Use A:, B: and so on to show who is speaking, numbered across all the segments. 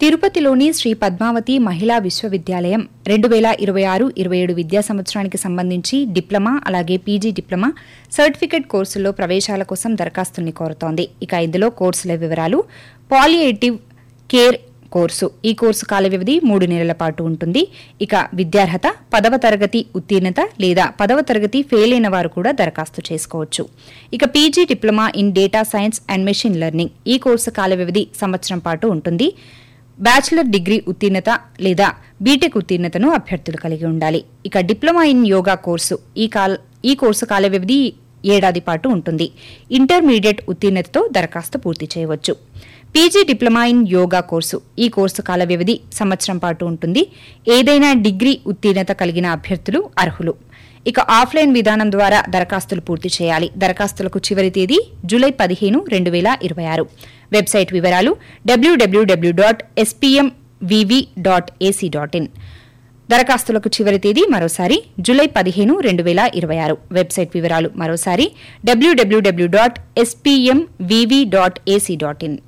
A: తిరుపతిలోని శ్రీ పద్మావతి మహిళా విశ్వవిద్యాలయం రెండు వేల ఇరవై ఆరు ఇరవై ఏడు విద్యా సంవత్సరానికి సంబంధించి డిప్లొమా అలాగే పీజీ డిప్లొమా సర్టిఫికేట్ కోర్సుల్లో ప్రవేశాల కోసం దరఖాస్తుల్ని కోరుతోంది ఇక ఇందులో కోర్సుల వివరాలు పాలియేటివ్ కేర్ కోర్సు ఈ కోర్సు కాల వ్యవధి మూడు నెలల పాటు ఉంటుంది ఇక విద్యార్హత పదవ తరగతి ఉత్తీర్ణత లేదా పదవ తరగతి ఫెయిల్ అయిన వారు కూడా దరఖాస్తు చేసుకోవచ్చు ఇక PG diploma in data science and machine learning ఈ కోర్సు కాల వ్యవధి సంవత్సరం పాటు ఉంటుంది బ్యాచిలర్ డిగ్రీ ఉత్తీర్ణత లేదా బీటెక్ ఉత్తీర్ణతను అభ్యర్థులు కలిగి ఉండాలి ఇక డిప్లొమా ఇన్ యోగా కోర్సు ఈ కాల ఈ కోర్సు కాల వ్యవధి ఏడాది పాటు ఉంటుంది ఇంటర్మీడియట్ ఉత్తీర్ణతతో దరఖాస్తు పూర్తి చేయవచ్చు PG diploma in yoga course ఈ కోర్సు కాల వ్యవధి సంవత్సరం పాటు ఉంటుంది ఏదైనా డిగ్రీ ఉత్తీర్ణత కలిగిన అభ్యర్థులు అర్హులు ఇక ఆఫ్లైన్ విధానం ద్వారా దరఖాస్తులు పూర్తి చేయాలి దరఖాస్తులకు చివరి తేదీ జూలై పదిహేను రెండు వేల ఇరవై ఆరు వెబ్సైట్ వివరాలు డబ్ల్యూడబ్ల్యూడబ్ల్యూ dot SPM VV dot ac dot in దరఖాస్తులకు చివరి తేదీ మరోసారి జూలై పదిహేను రెండు వేల ఇరవై ఆరు వెబ్సైట్ వివరాలు మరోసారి డబ్ల్యూడబ్ల్యూడబ్ల్యూ dot SPM VV dot ac dot in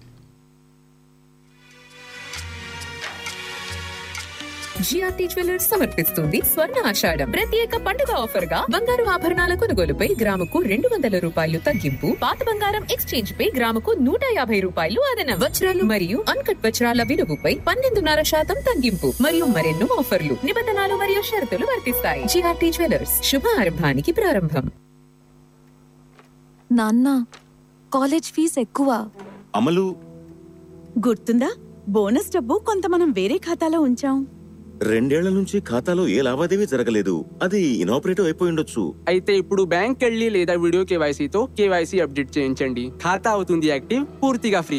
B: GRT jewellers సమర్పిస్తుంది స్వర్ణ ఆషాఢం ప్రత్యేక పండుగ ఆఫర్ గా బంగారు ఆభరణాల కొనుగోలుపై గ్రాముకు రెండు వందల రూపాయలు తగ్గింపు పాత బంగారం ఎక్స్చేంజ్ పై గ్రాముకు నూట యాభై రూపాయలు అదనం వజ్రాలు మరియు అన్కట్ వజ్రాల విలువపై పన్నెండున్నర శాతం తగ్గింపు మరియు మరెన్నో ఆఫర్లు నిబంధనలు మరియు షరతులు వర్తిస్తాయి జిఆర్టీ జ్యువెలర్స్ శుభ ఆరంభానికి ప్రారంభం
C: నాన్న కాలేజ్ ఫీజు ఎక్కువ
D: అమలు
E: గుర్తుందా బోనస్ డబ్బు కొంత మనం వేరే ఖాతాలో ఉంచాం
D: రెండేళ్ల నుంచి ఖాతాలో ఏ లావాదేవీ జరగలేదు అది ఇనాపరేటివ్ అయిపోయి ఉండొచ్చు
F: అయితే ఇప్పుడు బ్యాంక్ వెళ్ళి లేదా వీడియో కేవైసీతో కేవైసీ అప్డేట్ చేయించండి ఖాతా అవుతుంది యాక్టివ్ పూర్తిగా ఫ్రీ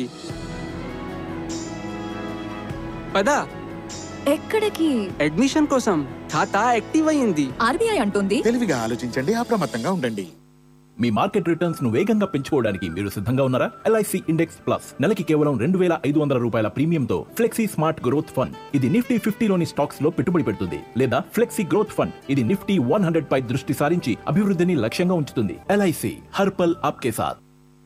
F: పదా
C: ఎక్కడికి
F: అడ్మిషన్ కోసం ఖాతా యాక్టివ్ అయ్యింది
C: ఆర్బీఐ అంటుంది
G: తెలివిగా ఆలోచించండి అప్రమత్తంగా ఉండండి
H: మీ మార్కెట్ రిటర్న్స్ ను వేగంగా పెంచుకోవడానికి మీరు సిద్ధంగా ఉన్నారా ఎల్ఐసి ఇండెక్స్ ప్లస్ నెలకి కేవలం రెండు వేల ఐదు వందల రూపాయల ప్రీమియంతో ఫ్లెక్సీ స్మార్ట్ గ్రోత్ ఫండ్ ఇది నిఫ్టీ ఫిఫ్టీలోని స్టాక్స్ లో పెట్టుబడి పెడుతుంది లేదా ఫ్లెక్సీ గ్రోత్ ఫండ్ ఇది నిఫ్టీ వన్ హండ్రెడ్ పై దృష్టి సారించి అభివృద్ధిని లక్ష్యంగా ఉంచుతుంది ఎల్ఐసి హర్పల్ ఆప్కే సాథ్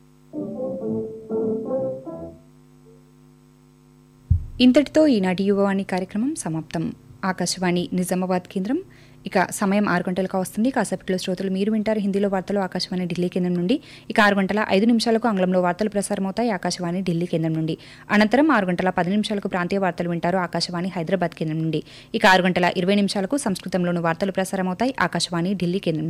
A: ఇంతటితో ఈనాటి యువవాణి కార్యక్రమం సమాప్తం ఆకాశవాణి నిజామాబాద్ కేంద్రం ఇక సమయం ఆరు గంటలకు వస్తుంది కాసేపట్లో శ్రోతలు మీరు వింటారు హిందీలో వార్తలు ఆకాశవాణి ఢిల్లీ కేంద్రం నుండి ఇక ఆరు గంటల ఐదు నిమిషాలకు ఆంగ్లంలో వార్తలు ప్రసారమవుతాయి ఆకాశవాణి ఢిల్లీ కేంద్రం నుండి అనంతరం ఆరు గంటల పది నిమిషాలకు ప్రాంతీయ వార్తలు వింటారు ఆకాశవాణి హైదరాబాద్ కేంద్రం నుండి ఇక ఆరు గంటల ఇరవై నిమిషాలకు సంస్కృతంలోని వార్తలు ప్రసారమవుతాయి ఆకాశవాణి ఢిల్లీ కేంద్రం